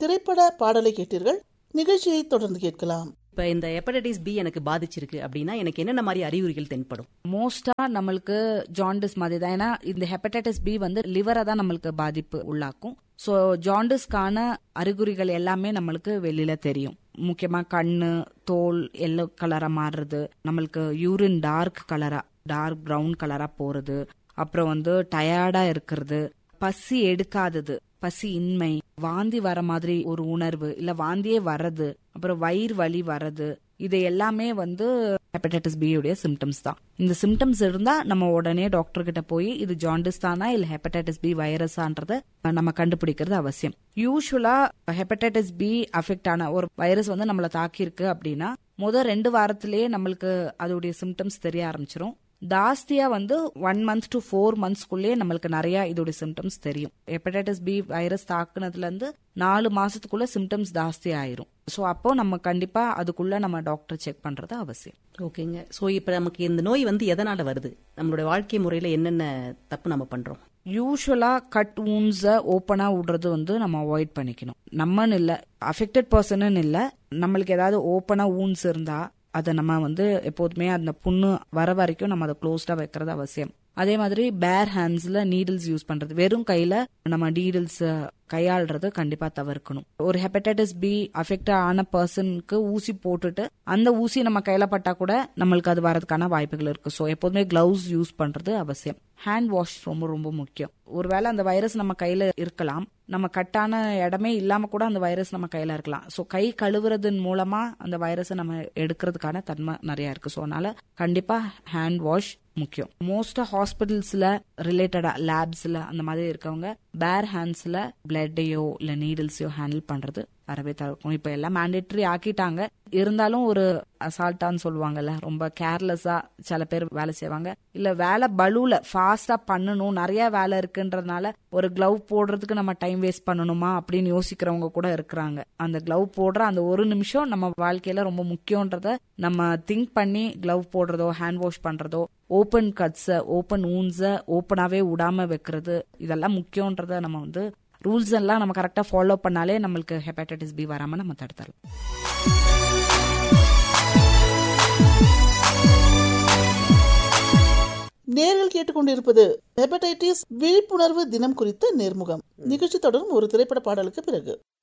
திரைப்பட பாடலை கேட்டீர்கள் நிகழ்ச்சியை தொடர்ந்து கேட்கலாம் இப்ப இந்த ஹெப்படைட்டிஸ் பி எனக்கு பாதிச்சிருக்கு அப்படின்னா எனக்கு என்னென்ன மாதிரி அறிகுறிகள் தென்படும் மோஸ்டா நம்மளுக்கு ஜாண்டிஸ் மாதிரி தான் ஏன்னா இந்த ஹெப்படைட்டிஸ் பி வந்து லிவரை தான் நம்மளுக்கு பாதிப்பு உள்ளாக்கும் ஸோ ஜாண்டிஸ்க்கான அறிகுறிகள் எல்லாமே நம்மளுக்கு வெளியில தெரியும் முக்கியமா கண்ணு தோல் எல்லோ கலரா மாறுறது நம்மளுக்கு யூரின் டார்க் கலரா டார்க் ப்ரௌன் கலரா போறது அப்புறம் வந்து டயர்டா இருக்கிறது பசி எடுக்காதது பசி இன்மை வாந்தி வர மாதிரி ஒரு உணர்வு இல்ல வாந்தியே வர்றது அப்புறம் வயிறு வலி வர்றது இது எல்லாமே வந்து ஹெப்படைட்டிஸ் பி உடைய சிம்டம்ஸ் தான் இந்த சிம்டம்ஸ் இருந்தா நம்ம உடனே டாக்டர் கிட்ட போய் இது ஜாண்டிஸ் தானா இல்ல ஹெப்படைட்டிஸ் பி வைரஸான்றத நம்ம கண்டுபிடிக்கிறது அவசியம் யூஸ்வலா ஹெப்படைட்டிஸ் பி அஃபெக்ட் ஆன ஒரு வைரஸ் வந்து நம்மள தாக்கியிருக்கு அப்படின்னா முதல் ரெண்டு வாரத்திலேயே நம்மளுக்கு அதோடைய சிம்டம்ஸ் தெரிய ஆரம்பிச்சிரும் ஜாஸ்தியா வந்து ஒன் மந்த் டு ஃபோர் மந்த்ஸ்க்குள்ளேயே நம்மளுக்கு நிறைய இதோட சிம்டம்ஸ் தெரியும் ஹெப்படைட்டிஸ் பி வைரஸ் தாக்குனதுல இருந்து நாலு மாசத்துக்குள்ள சிம்டம்ஸ் ஜாஸ்தி ஆயிரும் ஸோ அப்போ நம்ம கண்டிப்பா அதுக்குள்ள நம்ம டாக்டர் செக் பண்றது அவசியம் ஓகேங்க ஸோ இப்போ நமக்கு இந்த நோய் வந்து எதனால வருது நம்மளுடைய வாழ்க்கை முறையில என்னென்ன தப்பு நம்ம பண்றோம் யூஸ்வலா கட் ஊன்ஸ ஓப்பனா விடுறது வந்து நம்ம அவாய்ட் பண்ணிக்கணும் நம்மன்னு இல்ல அஃபெக்டட் பர்சன் இல்ல நம்மளுக்கு ஏதாவது ஓப்பனா ஊன்ஸ் இருந்தா அதை நம்ம வந்து எப்போதுமே அந்த புண்ணு வர வரைக்கும் நம்ம அதை க்ளோஸ்டா வைக்கிறது அவசியம் அதே மாதிரி பேர் ஹேண்ட்ஸ்ல நீடில்ஸ் யூஸ் பண்றது வெறும் கையில நம்ம நீடில்ஸ் கையாளுறது கண்டிப்பா தவிர்க்கணும் ஒரு ஹெப்படைட்டிஸ் பி அஃபெக்ட் ஆன பர்சனுக்கு ஊசி போட்டுட்டு அந்த ஊசி நம்ம கையில பட்டா கூட நம்மளுக்கு அது வரதுக்கான வாய்ப்புகள் இருக்கு ஸோ எப்போதுமே கிளவுஸ் யூஸ் பண்றது அவசியம் ஹேண்ட் வாஷ் ரொம்ப ரொம்ப முக்கியம் ஒருவேளை அந்த வைரஸ் நம்ம கையில இருக்கலாம் நம்ம கட்டான இடமே இல்லாம கூட அந்த வைரஸ் நம்ம கையில இருக்கலாம் ஸோ கை கழுவுறதன் மூலமா அந்த வைரஸை நம்ம எடுக்கிறதுக்கான தன்மை நிறைய இருக்கு ஸோ அதனால கண்டிப்பா ஹேண்ட் வாஷ் முக்கியம் மோஸ்டா ஹாஸ்பிட்டல்ஸ்ல ரிலேட்டடா லேப்ஸ்ல அந்த மாதிரி இருக்கவங்க பேர் ஹேண்ட்ஸ்ல பிளட்டையோ இல்ல நீடில்ஸையோ ஹேண்டில் பண்றது அறவே தவிர்க்கும் இப்ப எல்லாம் மேண்டேட்டரி ஆக்கிட்டாங்க இருந்தாலும் ஒரு அசால்ட்டான்னு சொல்லுவாங்கல்ல ரொம்ப கேர்லெஸ்ஸா சில பேர் வேலை செய்வாங்க இல்ல வேலை பலுல ஃபாஸ்டா பண்ணணும் நிறைய வேலை இருக்குன்றதுனால ஒரு கிளவ் போடுறதுக்கு நம்ம டைம் வேஸ்ட் பண்ணணுமா அப்படின்னு யோசிக்கிறவங்க கூட இருக்கிறாங்க அந்த கிளவ் போடுற அந்த ஒரு நிமிஷம் நம்ம வாழ்க்கையில ரொம்ப முக்கியன்றத நம்ம திங்க் பண்ணி கிளவ் போடுறதோ ஹேண்ட் வாஷ் பண்றதோ ஓப்பன் கட்ஸ ஓப்பன் ஊன்ஸ ஓப்பனாவே விடாம வைக்கிறது இதெல்லாம் முக்கியன்றத நம்ம வந்து ரூல்ஸ் எல்லாம் நம்ம கரெக்டா ஃபாலோ பண்ணாலே நம்மளுக்கு ஹெப்படைட்டிஸ் பி வராம நம்ம தடுத்துடலாம் நேர்கள் கேட்டுக்கொண்டிருப்பது ஹெப்படைட்டிஸ் விழிப்புணர்வு தினம் குறித்த நேர்முகம் நிகழ்ச்சி தொடரும் ஒரு திரைப்பட பாடலுக்கு பிறகு